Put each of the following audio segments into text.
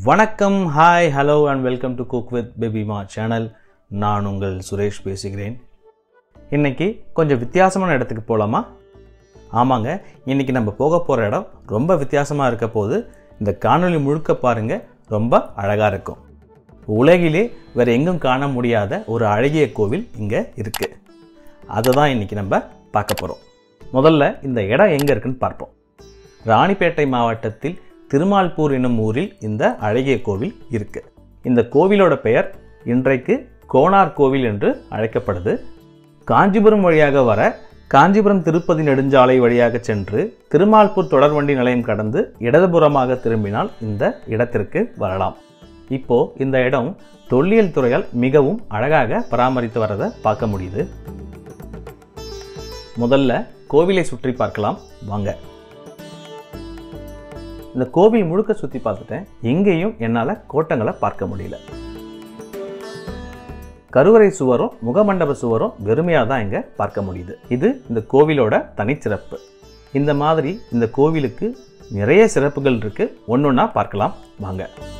வணக்கம் hi hello and welcome to cook with Babyma channel நான் உங்கள் சுரேஷ் பேசுகிறேன் இன்னைக்கு கொஞ்சம் வித்தியாசமான இடத்துக்கு போகலாமா ஆமாங்க இன்னைக்கு நம்ம போக போகிற இடம் ரொம்ப வித்தியாசமாக இருக்க போது இந்த காணொளி முழுக்க பாருங்கள் ரொம்ப அழகாக இருக்கும் உலகிலே வேறு எங்கும் காண முடியாத ஒரு அழகிய கோவில் இங்கே இருக்குது அதை தான் இன்னைக்கு நம்ம பார்க்க போகிறோம் முதல்ல இந்த இடம் எங்கே இருக்குன்னு பார்ப்போம் ராணிப்பேட்டை மாவட்டத்தில் திருமால்பூர் என்னும் ஊரில் இந்த அழகிய கோவில் இருக்கு இந்த கோவிலோட பெயர் இன்றைக்கு கோனார் கோவில் என்று அழைக்கப்படுது காஞ்சிபுரம் வழியாக வர காஞ்சிபுரம் திருப்பதி நெடுஞ்சாலை வழியாக சென்று திருமால்பூர் தொடர்வண்டி நிலையம் கடந்து இடதுபுறமாக திரும்பினால் இந்த இடத்திற்கு வரலாம் இப்போ இந்த இடம் தொல்லியல் துறையால் மிகவும் அழகாக பராமரித்து வரதை பார்க்க முடியுது முதல்ல கோவிலை சுற்றி பார்க்கலாம் வாங்க இந்த கோவில் முழுக்க சுற்றி பார்த்துட்டேன் எங்கேயும் என்னால் கோட்டங்களை பார்க்க முடியல கருவறை சுவரும் முகமண்டப சுவரும் வெறுமையாக தான் இங்கே பார்க்க முடியுது இது இந்த கோவிலோட தனிச்சிறப்பு இந்த மாதிரி இந்த கோவிலுக்கு நிறைய சிறப்புகள் இருக்கு ஒன்றொன்னா பார்க்கலாம் வாங்க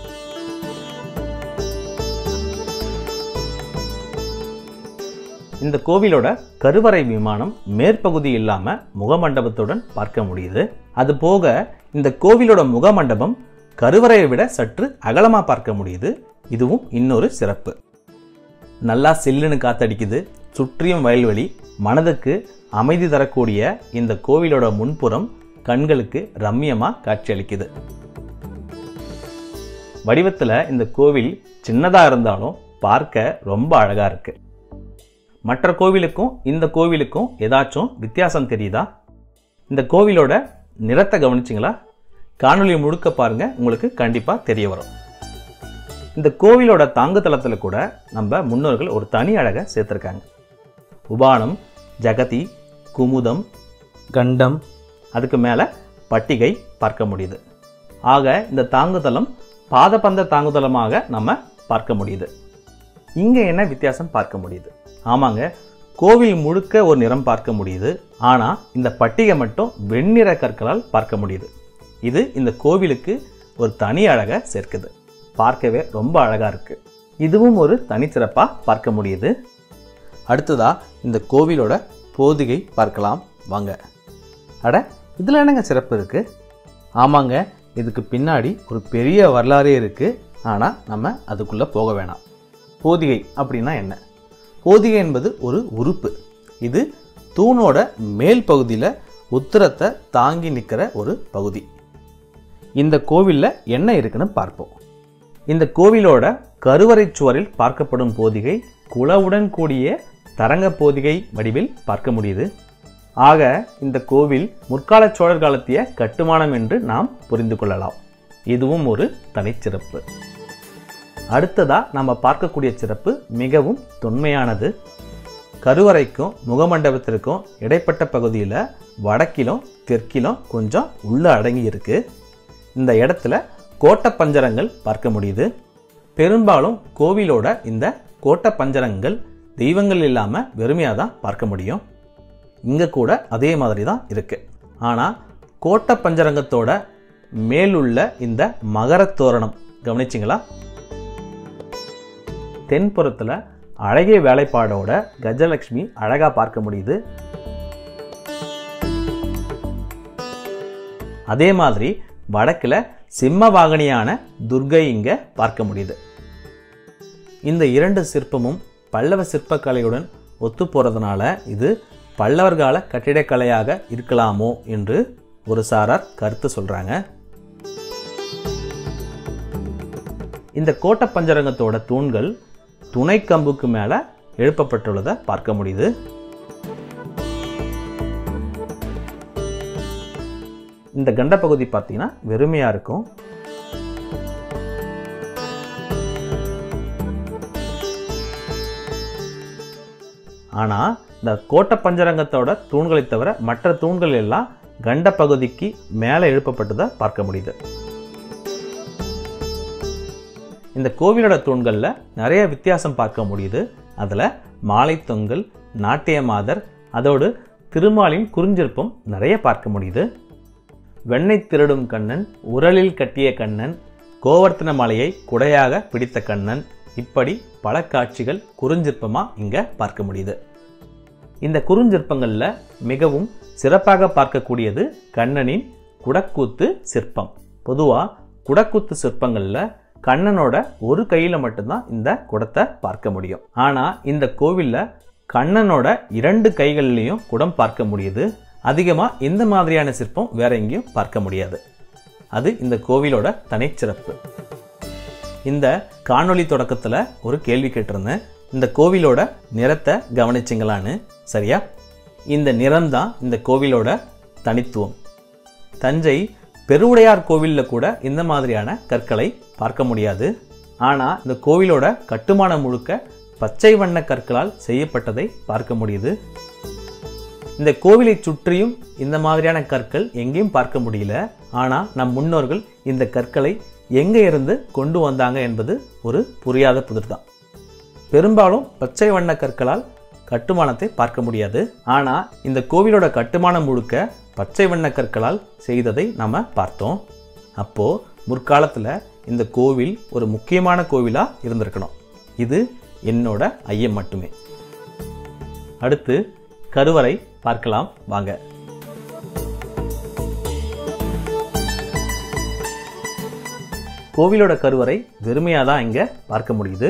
இந்த கோவிலோட கருவறை விமானம் மேற்பகுதி இல்லாமல் முகமண்டபத்துடன் பார்க்க முடியுது அது போக இந்த கோவிலோட முகமண்டபம் கருவறையை விட சற்று அகலமாக பார்க்க முடியுது இதுவும் இன்னொரு சிறப்பு நல்லா சில்லுன்னு காத்தடிக்குது சுற்றியும் வயல்வெளி மனதுக்கு அமைதி தரக்கூடிய இந்த கோவிலோட முன்புறம் கண்களுக்கு ரம்மியமாக காட்சியளிக்குது வடிவத்தில் இந்த கோவில் சின்னதாக இருந்தாலும் பார்க்க ரொம்ப அழகாக இருக்கு மற்ற கோவிலுக்கும் இந்த கோவிலுக்கும் ஏதாச்சும் வித்தியாசம் தெரியுதா இந்த கோவிலோட நிறத்தை கவனிச்சிங்களா காணொலி முழுக்க பாருங்க உங்களுக்கு கண்டிப்பாக தெரிய வரும் இந்த கோவிலோட தாங்கு தளத்தில் கூட நம்ம முன்னோர்கள் ஒரு தனி அழகை சேர்த்துருக்காங்க உபானம் ஜகதி குமுதம் கண்டம் அதுக்கு மேலே பட்டிகை பார்க்க முடியுது ஆக இந்த தாங்குதளம் பாதபந்த தாங்குதளமாக நம்ம பார்க்க முடியுது இங்கே என்ன வித்தியாசம் பார்க்க முடியுது ஆமாங்க கோவில் முழுக்க ஒரு நிறம் பார்க்க முடியுது ஆனால் இந்த பட்டிகை மட்டும் வெண்ணிற கற்களால் பார்க்க முடியுது இது இந்த கோவிலுக்கு ஒரு தனி அழகை சேர்க்குது பார்க்கவே ரொம்ப அழகாக இருக்குது இதுவும் ஒரு தனிச்சிறப்பாக பார்க்க முடியுது அடுத்ததா இந்த கோவிலோட போதிகை பார்க்கலாம் வாங்க அட இதில் என்னங்க சிறப்பு இருக்குது ஆமாங்க இதுக்கு பின்னாடி ஒரு பெரிய வரலாறே இருக்குது ஆனால் நம்ம அதுக்குள்ளே போக வேணாம் போதிகை அப்படின்னா என்ன போதிகை என்பது ஒரு உறுப்பு இது தூணோட மேல் பகுதியில் உத்திரத்தை தாங்கி நிற்கிற ஒரு பகுதி இந்த கோவிலில் என்ன இருக்குன்னு பார்ப்போம் இந்த கோவிலோட கருவறை சுவரில் பார்க்கப்படும் போதிகை குளவுடன் கூடிய தரங்க போதிகை வடிவில் பார்க்க முடியுது ஆக இந்த கோவில் முற்கால சோழர் காலத்திய கட்டுமானம் என்று நாம் புரிந்து கொள்ளலாம் இதுவும் ஒரு தனிச்சிறப்பு அடுத்ததா நம்ம பார்க்கக்கூடிய சிறப்பு மிகவும் தொன்மையானது கருவறைக்கும் முகமண்டபத்திற்கும் இடைப்பட்ட பகுதியில் வடக்கிலும் தெற்கிலும் கொஞ்சம் உள்ள அடங்கி இருக்கு இந்த இடத்துல கோட்ட பஞ்சரங்கள் பார்க்க முடியுது பெரும்பாலும் கோவிலோட இந்த கோட்ட பஞ்சரங்கள் தெய்வங்கள் இல்லாமல் வெறுமையாக தான் பார்க்க முடியும் இங்கே கூட அதே மாதிரி தான் இருக்கு ஆனால் கோட்ட பஞ்சரங்கத்தோட மேலுள்ள இந்த மகரத் தோரணம் கவனிச்சிங்களா தென்புறத்தில் அழகிய வேலைப்பாடோட கஜலட்சுமி அழகாக பார்க்க முடியுது அதே மாதிரி வடக்கில் சிம்ம வாகனியான துர்கை இங்கே பார்க்க முடியுது இந்த இரண்டு சிற்பமும் பல்லவ சிற்பக்கலையுடன் ஒத்து போகிறதுனால இது பல்லவர் கால கட்டிடக்கலையாக இருக்கலாமோ என்று ஒரு சாரார் கருத்து சொல்கிறாங்க இந்த கோட்ட பஞ்சரங்கத்தோட தூண்கள் துணை கம்புக்கு மேலே எழுப்பப்பட்டுள்ளதை பார்க்க முடியுது இந்த கண்ட பகுதி பார்த்தீங்கன்னா வெறுமையாக இருக்கும் ஆனால் இந்த கோட்ட பஞ்சரங்கத்தோட தூண்களை தவிர மற்ற தூண்கள் எல்லாம் கண்ட பகுதிக்கு மேலே எழுப்பப்பட்டதை பார்க்க முடியுது இந்த கோவிலோட தூண்களில் நிறைய வித்தியாசம் பார்க்க முடியுது அதில் மாலை தொங்கல் நாட்டிய மாதர் அதோடு திருமாலின் குறிஞ்சிற்பம் நிறைய பார்க்க முடியுது வெண்ணெய் திருடும் கண்ணன் உரலில் கட்டிய கண்ணன் கோவர்த்தன மலையை குடையாக பிடித்த கண்ணன் இப்படி பல காட்சிகள் குறுஞ்சிற்பமா இங்க பார்க்க முடியுது இந்த குறுஞ்சிற்பங்கள்ல மிகவும் சிறப்பாக பார்க்கக்கூடியது கண்ணனின் குடக்கூத்து சிற்பம் பொதுவா குடக்கூத்து சிற்பங்கள்ல கண்ணனோட ஒரு கையில மட்டும்தான் இந்த குடத்தை பார்க்க முடியும் ஆனா இந்த கோவில்ல கண்ணனோட இரண்டு கைகள்லையும் குடம் பார்க்க முடியுது அதிகமா இந்த மாதிரியான சிற்பம் வேற எங்கேயும் பார்க்க முடியாது அது இந்த கோவிலோட தனிச்சிறப்பு இந்த காணொளி தொடக்கத்துல ஒரு கேள்வி கேட்டிருந்தேன் இந்த கோவிலோட நிறத்தை கவனிச்சிங்களான்னு சரியா இந்த நிறம் தான் இந்த கோவிலோட தனித்துவம் தஞ்சை பெருவுடையார் கோவிலில் கூட இந்த மாதிரியான கற்களை பார்க்க முடியாது ஆனால் இந்த கோவிலோட கட்டுமானம் முழுக்க பச்சை வண்ண கற்களால் செய்யப்பட்டதை பார்க்க முடியுது இந்த கோவிலை சுற்றியும் இந்த மாதிரியான கற்கள் எங்கேயும் பார்க்க முடியல ஆனால் நம் முன்னோர்கள் இந்த கற்களை எங்கே இருந்து கொண்டு வந்தாங்க என்பது ஒரு புரியாத புதிர் தான் பெரும்பாலும் பச்சை வண்ண கற்களால் கட்டுமானத்தை பார்க்க முடியாது ஆனால் இந்த கோவிலோட கட்டுமானம் முழுக்க பச்சை வண்ண கற்களால் செய்ததை நம்ம பார்த்தோம் அப்போ முற்காலத்தில் இந்த கோவில் ஒரு முக்கியமான கோவிலாக இருந்திருக்கணும் இது என்னோட ஐயம் மட்டுமே அடுத்து கருவறை பார்க்கலாம் வாங்க கோவிலோட கருவறை வெறுமையாக தான் இங்கே பார்க்க முடியுது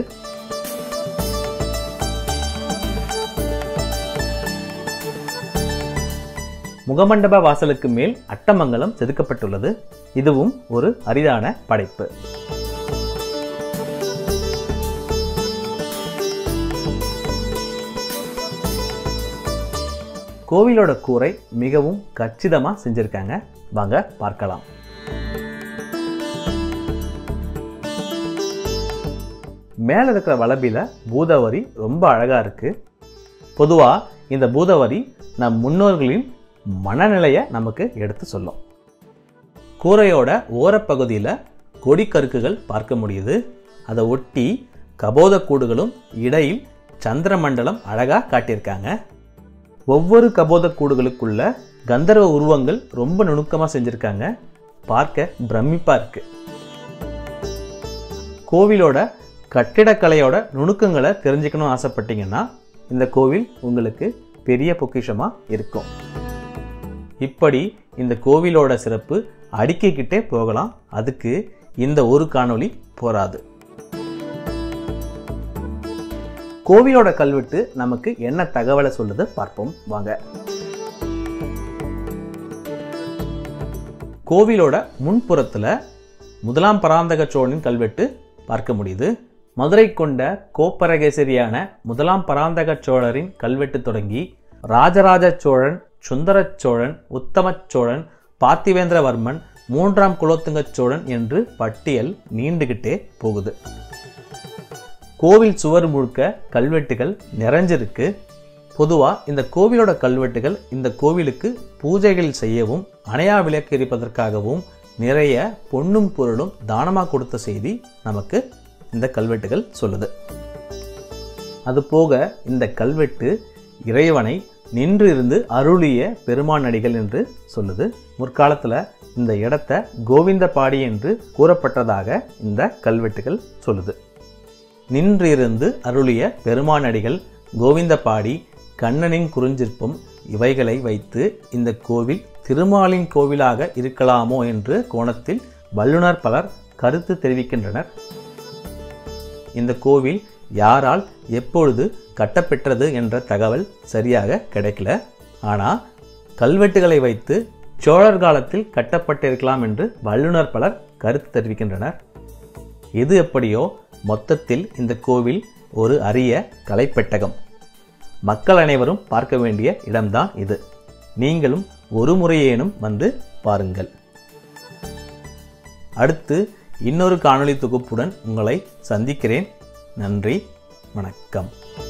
முகமண்டப வாசலுக்கு மேல் அட்டமங்கலம் செதுக்கப்பட்டுள்ளது இதுவும் ஒரு அரிதான படைப்பு கோவிலோட கூரை மிகவும் கச்சிதமா செஞ்சிருக்காங்க வாங்க பார்க்கலாம் மேல இருக்கிற வளபில பூதவரி ரொம்ப அழகா இருக்கு பொதுவா இந்த பூதவரி நம் முன்னோர்களின் மனநிலையை நமக்கு எடுத்து சொல்லும் கூரையோட ஓரப்பகுதியில் கொடிக்கருக்குகள் பார்க்க முடியுது அதை ஒட்டி கபோத கூடுகளும் இடையில் சந்திரமண்டலம் அழகா காட்டியிருக்காங்க ஒவ்வொரு கபோத கூடுகளுக்குள்ள கந்தர்வ உருவங்கள் ரொம்ப நுணுக்கமாக செஞ்சுருக்காங்க பார்க்க பிரமிப்பாக இருக்கு கோவிலோட கட்டிடக்கலையோட நுணுக்கங்களை தெரிஞ்சுக்கணும் ஆசைப்பட்டீங்கன்னா இந்த கோவில் உங்களுக்கு பெரிய பொக்கிஷமாக இருக்கும் இப்படி இந்த கோவிலோட சிறப்பு அடுக்கிக்கிட்டே போகலாம் அதுக்கு இந்த ஒரு காணொளி போராது கோவிலோட கல்வெட்டு நமக்கு என்ன தகவலை சொல்லுது பார்ப்போம் வாங்க கோவிலோட முன்புறத்துல முதலாம் பராந்தக சோழனின் கல்வெட்டு பார்க்க முடியுது மதுரை கொண்ட கோப்பரகேசரியான முதலாம் பராந்தக சோழரின் கல்வெட்டு தொடங்கி ராஜராஜ சோழன் சுந்தர சோழன் உத்தம சோழன் பார்த்திவேந்திரவர்மன் மூன்றாம் குலோத்துங்க சோழன் என்று பட்டியல் நீண்டுகிட்டே போகுது கோவில் சுவர் முழுக்க கல்வெட்டுகள் நிறைஞ்சிருக்கு பொதுவாக இந்த கோவிலோட கல்வெட்டுகள் இந்த கோவிலுக்கு பூஜைகள் செய்யவும் அணையா விளக்கு எரிப்பதற்காகவும் நிறைய பொன்னும் பொருளும் தானமாக கொடுத்த செய்தி நமக்கு இந்த கல்வெட்டுகள் சொல்லுது அதுபோக இந்த கல்வெட்டு இறைவனை நின்று இருந்து அருளிய பெருமான் அடிகள் என்று சொல்லுது முற்காலத்தில் இந்த இடத்த கோவிந்தபாடி என்று கூறப்பட்டதாக இந்த கல்வெட்டுகள் சொல்லுது நின்றிருந்து அருளிய பெருமானடிகள் கோவிந்தபாடி கண்ணனின் குறிஞ்சிற்பம் இவைகளை வைத்து இந்த கோவில் திருமாலின் கோவிலாக இருக்கலாமோ என்று கோணத்தில் வல்லுனர் பலர் கருத்து தெரிவிக்கின்றனர் இந்த கோவில் யாரால் எப்பொழுது கட்டப்பெற்றது என்ற தகவல் சரியாக கிடைக்கல ஆனால் கல்வெட்டுகளை வைத்து சோழர் காலத்தில் கட்டப்பட்டிருக்கலாம் என்று வல்லுனர் பலர் கருத்து தெரிவிக்கின்றனர் எது எப்படியோ மொத்தத்தில் இந்த கோவில் ஒரு அரிய கலைப்பெட்டகம் மக்கள் அனைவரும் பார்க்க வேண்டிய இடம்தான் இது நீங்களும் ஒரு முறையேனும் வந்து பாருங்கள் அடுத்து இன்னொரு காணொளி தொகுப்புடன் உங்களை சந்திக்கிறேன் நன்றி வணக்கம்